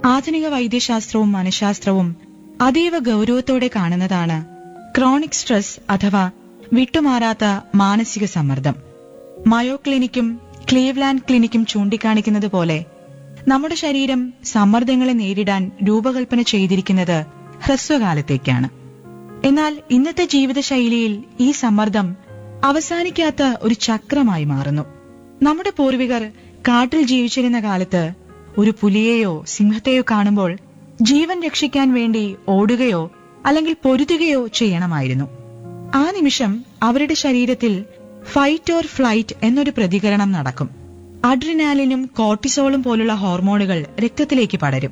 ആധുനിക വൈദ്യശാസ്ത്രവും മനഃശാസ്ത്രവും അതീവ ഗൗരവത്തോടെ കാണുന്നതാണ് ക്രോണിക് സ്ട്രെസ് അഥവാ വിട്ടുമാറാത്ത മാനസിക സമ്മർദ്ദം മയോ ക്ലിനിക്കും ക്ലീവ്ലാൻഡ് ക്ലിനിക്കും ചൂണ്ടിക്കാണിക്കുന്നത് പോലെ നമ്മുടെ ശരീരം സമ്മർദ്ദങ്ങളെ നേരിടാൻ രൂപകൽപ്പന ചെയ്തിരിക്കുന്നത് ഹ്രസ്വകാലത്തേക്കാണ് എന്നാൽ ഇന്നത്തെ ജീവിതശൈലിയിൽ ഈ സമ്മർദ്ദം അവസാനിക്കാത്ത ഒരു ചക്രമായി മാറുന്നു നമ്മുടെ പൂർവികർ കാട്ടിൽ ജീവിച്ചിരുന്ന കാലത്ത് ഒരു പുലിയെയോ സിംഹത്തെയോ കാണുമ്പോൾ ജീവൻ രക്ഷിക്കാൻ വേണ്ടി ഓടുകയോ അല്ലെങ്കിൽ പൊരുതുകയോ ചെയ്യണമായിരുന്നു ആ നിമിഷം അവരുടെ ശരീരത്തിൽ ഫൈറ്റ് ഓർ ഫ്ലൈറ്റ് എന്നൊരു പ്രതികരണം നടക്കും അഡ്രിനാലിനും കോർട്ടിസോളും പോലുള്ള ഹോർമോണുകൾ രക്തത്തിലേക്ക് പടരും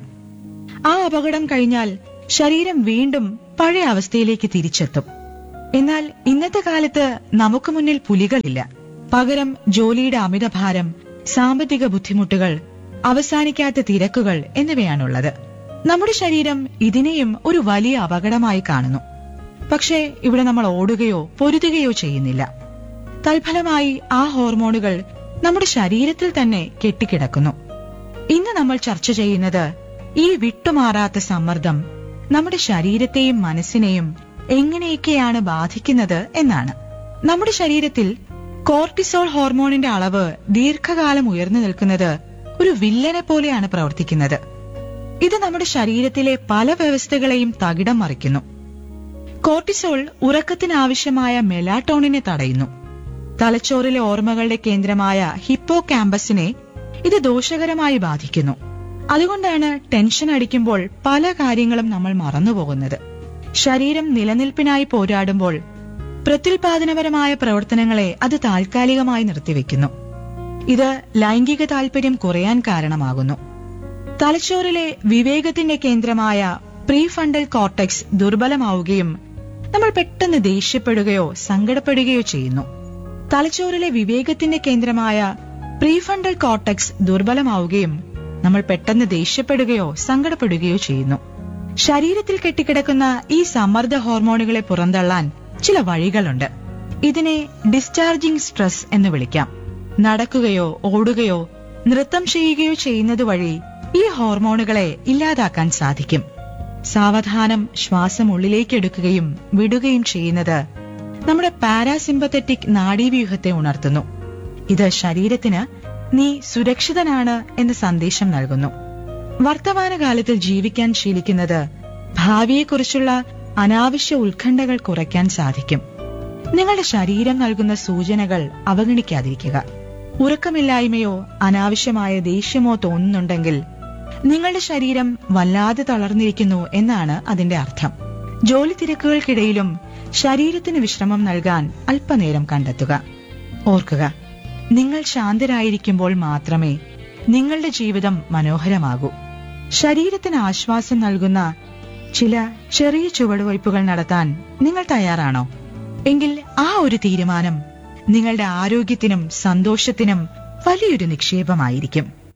ആ അപകടം കഴിഞ്ഞാൽ ശരീരം വീണ്ടും പഴയ അവസ്ഥയിലേക്ക് തിരിച്ചെത്തും എന്നാൽ ഇന്നത്തെ കാലത്ത് നമുക്ക് മുന്നിൽ പുലികളില്ല പകരം ജോലിയുടെ അമിതഭാരം സാമ്പത്തിക ബുദ്ധിമുട്ടുകൾ അവസാനിക്കാത്ത തിരക്കുകൾ എന്നിവയാണുള്ളത് നമ്മുടെ ശരീരം ഇതിനെയും ഒരു വലിയ അപകടമായി കാണുന്നു പക്ഷേ ഇവിടെ നമ്മൾ ഓടുകയോ പൊരുതുകയോ ചെയ്യുന്നില്ല തൽഫലമായി ആ ഹോർമോണുകൾ നമ്മുടെ ശരീരത്തിൽ തന്നെ കെട്ടിക്കിടക്കുന്നു ഇന്ന് നമ്മൾ ചർച്ച ചെയ്യുന്നത് ഈ വിട്ടുമാറാത്ത സമ്മർദ്ദം നമ്മുടെ ശരീരത്തെയും മനസ്സിനെയും എങ്ങനെയൊക്കെയാണ് ബാധിക്കുന്നത് എന്നാണ് നമ്മുടെ ശരീരത്തിൽ കോർട്ടിസോൾ ഹോർമോണിന്റെ അളവ് ദീർഘകാലം ഉയർന്നു നിൽക്കുന്നത് ഒരു വില്ലനെ പോലെയാണ് പ്രവർത്തിക്കുന്നത് ഇത് നമ്മുടെ ശരീരത്തിലെ പല വ്യവസ്ഥകളെയും തകിടം മറിക്കുന്നു കോർട്ടിസോൾ ഉറക്കത്തിനാവശ്യമായ മെലാട്ടോണിനെ തടയുന്നു തലച്ചോറിലെ ഓർമ്മകളുടെ കേന്ദ്രമായ ഹിപ്പോ ക്യാമ്പസിനെ ഇത് ദോഷകരമായി ബാധിക്കുന്നു അതുകൊണ്ടാണ് ടെൻഷൻ അടിക്കുമ്പോൾ പല കാര്യങ്ങളും നമ്മൾ മറന്നുപോകുന്നത് ശരീരം നിലനിൽപ്പിനായി പോരാടുമ്പോൾ പ്രത്യുൽപാദനപരമായ പ്രവർത്തനങ്ങളെ അത് താൽക്കാലികമായി നിർത്തിവെക്കുന്നു ഇത് ലൈംഗിക താൽപര്യം കുറയാൻ കാരണമാകുന്നു തലച്ചോറിലെ വിവേകത്തിന്റെ കേന്ദ്രമായ പ്രീഫണ്ടൽ കോർട്ടെക്സ് ദുർബലമാവുകയും നമ്മൾ പെട്ടെന്ന് ദേഷ്യപ്പെടുകയോ സങ്കടപ്പെടുകയോ ചെയ്യുന്നു തലച്ചോറിലെ വിവേകത്തിന്റെ കേന്ദ്രമായ പ്രീഫണ്ടൽ കോർട്ടെക്സ് ദുർബലമാവുകയും നമ്മൾ പെട്ടെന്ന് ദേഷ്യപ്പെടുകയോ സങ്കടപ്പെടുകയോ ചെയ്യുന്നു ശരീരത്തിൽ കെട്ടിക്കിടക്കുന്ന ഈ സമ്മർദ്ദ ഹോർമോണുകളെ പുറന്തള്ളാൻ ചില വഴികളുണ്ട് ഇതിനെ ഡിസ്ചാർജിംഗ് സ്ട്രെസ് എന്ന് വിളിക്കാം നടക്കുകയോ ഓടുകയോ നൃത്തം ചെയ്യുകയോ ചെയ്യുന്നത് വഴി ഈ ഹോർമോണുകളെ ഇല്ലാതാക്കാൻ സാധിക്കും സാവധാനം ശ്വാസം ഉള്ളിലേക്കെടുക്കുകയും വിടുകയും ചെയ്യുന്നത് നമ്മുടെ പാരാസിമ്പത്തറ്റിക് നാഡീവ്യൂഹത്തെ ഉണർത്തുന്നു ഇത് ശരീരത്തിന് നീ സുരക്ഷിതനാണ് എന്ന സന്ദേശം നൽകുന്നു വർത്തമാനകാലത്തിൽ ജീവിക്കാൻ ശീലിക്കുന്നത് ഭാവിയെക്കുറിച്ചുള്ള അനാവശ്യ ഉത്കണ്ഠകൾ കുറയ്ക്കാൻ സാധിക്കും നിങ്ങളുടെ ശരീരം നൽകുന്ന സൂചനകൾ അവഗണിക്കാതിരിക്കുക ഉറക്കമില്ലായ്മയോ അനാവശ്യമായ ദേഷ്യമോ തോന്നുന്നുണ്ടെങ്കിൽ നിങ്ങളുടെ ശരീരം വല്ലാതെ തളർന്നിരിക്കുന്നു എന്നാണ് അതിന്റെ അർത്ഥം ജോലി തിരക്കുകൾക്കിടയിലും ശരീരത്തിന് വിശ്രമം നൽകാൻ അല്പനേരം കണ്ടെത്തുക ഓർക്കുക നിങ്ങൾ ശാന്തരായിരിക്കുമ്പോൾ മാത്രമേ നിങ്ങളുടെ ജീവിതം മനോഹരമാകൂ ശരീരത്തിന് ആശ്വാസം നൽകുന്ന ചില ചെറിയ ചുവടുവയ്പുകൾ നടത്താൻ നിങ്ങൾ തയ്യാറാണോ എങ്കിൽ ആ ഒരു തീരുമാനം നിങ്ങളുടെ ആരോഗ്യത്തിനും സന്തോഷത്തിനും വലിയൊരു നിക്ഷേപമായിരിക്കും